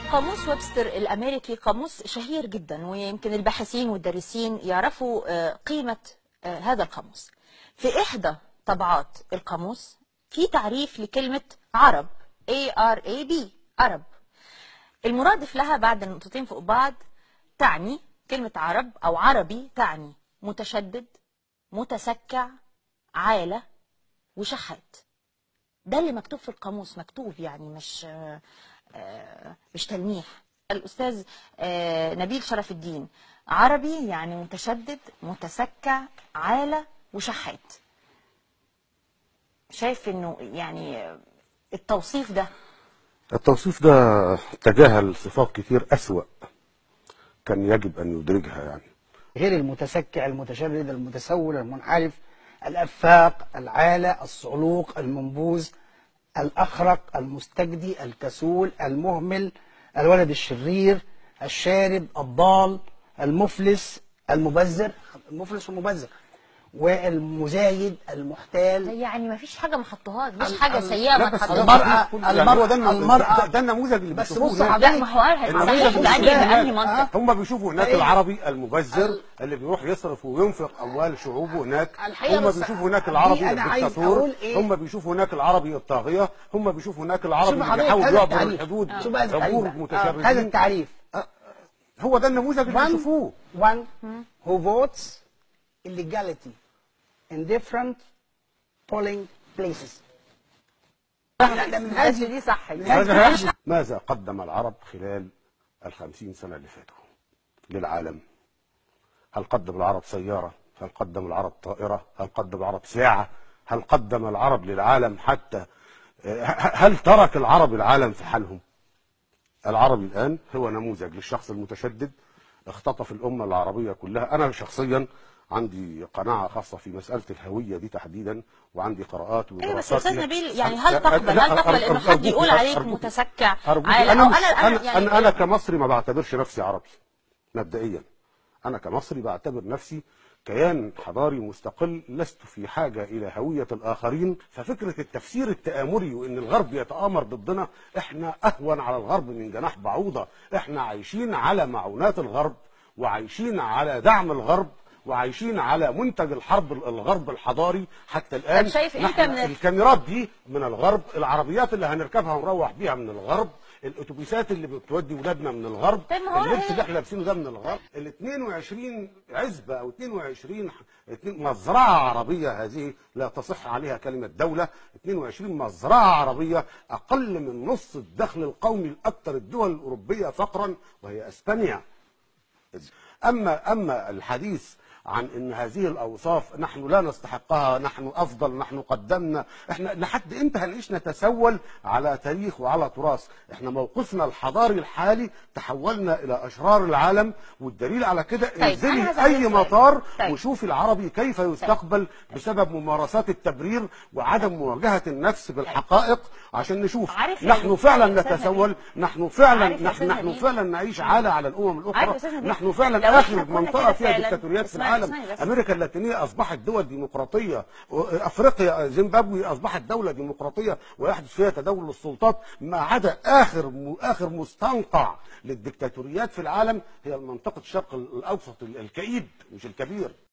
قاموس ويبستر الامريكي قاموس شهير جدا ويمكن الباحثين والدارسين يعرفوا آه، قيمه آه، هذا القاموس. في احدى طبعات القاموس في تعريف لكلمه عرب A R A B عرب. المرادف لها بعد النقطتين فوق بعض تعني كلمه عرب او عربي تعني متشدد متسكع عاله وشحات. ده اللي مكتوب في القاموس مكتوب يعني مش آه، آه، مش تلميح الأستاذ آه، نبيل شرف الدين عربي يعني متشدد متسكع عالة وشحات شايف انه يعني آه، التوصيف ده التوصيف ده تجاهل صفات كتير أسوأ كان يجب أن يدرجها يعني غير المتسكع المتشرد المتسول المنحرف الأفاق العالة الصعلوق المنبوذ الأخرق المستجدي الكسول المهمل الولد الشرير الشارد الضال المفلس المبذر المفلس والمبذر والمزايد المحتال يعني ما فيش حاجة ما حطوهاش مفيش ال- حاجة ال- سيئة لا ما بس حطوهاش المرأة- يعني هو ده الم- المرأة- ده, ده النموذج اللي بس بيشوفوه بص هناك. لا ما هو قال النموذج صحيح اللي بأنهي بيشوفوه بأنهي هناك. منطق هم بيشوفوا هناك إيه؟ العربي المبذر ال- اللي بيروح يصرف وينفق اموال شعوبه هناك الحقيقة هم بس بيشوفوا هناك دي العربي أنا عايز الدكتاتور أقول إيه؟ هم بيشوفوا هناك العربي الطاغيه هم بيشوفوا هناك العربي شوف اللي حضرتك بيحاول هذا يعبر التعريف. الحدود شوف هذا التعريف عبور بقى. آه، متشردين هذا التعريف هو ده النموذج اللي one, بيشوفوه one who votes illegality in different polling places. لا، ده من هذه دي صح من هذه ماذا قدم العرب خلال الخمسين سنة اللي فاتوا للعالم هل قدم العرب سيارة هل قدم العرب طائرة هل قدم العرب ساعة هل قدم العرب للعالم حتى هل ترك العرب العالم في حالهم العربي الآن هو نموذج للشخص المتشدد اختطف الأمة العربية كلها أنا شخصيا عندي قناعة خاصة في مسألة الهوية دي تحديدا وعندي قراءات ايوه بس ودراسات يا استاذ فيها. نبيل يعني أنا- هل تقبل لا، هل تقبل أرجوك- انه حد يقول أرجوك- عليك أرجوك- متسكع أرجوك عالة أنا او مش انا أنا, انا يعني أنا, أنا كمصري ما بعتبرش نفسي عربي مبدئيا أنا كمصري بعتبر نفسي كيان حضاري مستقل لست في حاجة إلى هوية الآخرين ففكرة التفسير التآمري وإن الغرب يتآمر ضدنا إحنا أهون على الغرب من جناح بعوضة إحنا عايشين على معونات الغرب وعايشين على دعم الغرب وعايشين على منتج الحرب الغرب الحضاري حتى الآن طب شايف أنت نحن من- الكاميرات دي من الغرب العربيات اللي هنركبها ونروح بيها من الغرب الاتوبيسات اللي بتودي ولادنا من الغرب طيب ما هو اللبس هي- اللي احنا لابسينه ده من الغرب ال 22 عزبه او 22 ح- اتنين- مزرعه عربيه هذه لا تصح عليها كلمه دوله 22 مزرعه عربيه اقل من نص الدخل القومي لاكثر الدول الاوروبيه فقرا وهي اسبانيا اما اما الحديث عن ان هذه الاوصاف نحن لا نستحقها نحن افضل نحن قدمنا احنا لحد امتى هنعيش نتسول على تاريخ وعلى تراث احنا موقفنا الحضاري الحالي تحولنا الى اشرار العالم والدليل على كده أنا انزلي عايزة اي أسأل سؤال. مطار طيب. وشوفي العربي كيف يستقبل بسبب ممارسات التبرير وعدم مواجهه النفس بالحقائق عشان نشوف عارف يا نحن أستاذ فعلا نبيل؟ نتسول نحن فعلا عارف يا نحن أستاذ نحن نبيل؟ فعلا نعيش عالة على الامم عارف الاخرى يا أستاذ نبيل؟ نحن لو فعلا إحنا اخر كنا منطقه كده فيها فعلاً- ديكتاتوريات في اسمعني- العالم اسمعني بس. امريكا اللاتينيه اصبحت دول ديمقراطيه افريقيا زيمبابوي اصبحت دوله ديمقراطيه ويحدث فيها تداول للسلطات ما عدا اخر اخر مستنقع للديكتاتوريات في العالم هي منطقه الشرق الاوسط الكئيب مش الكبير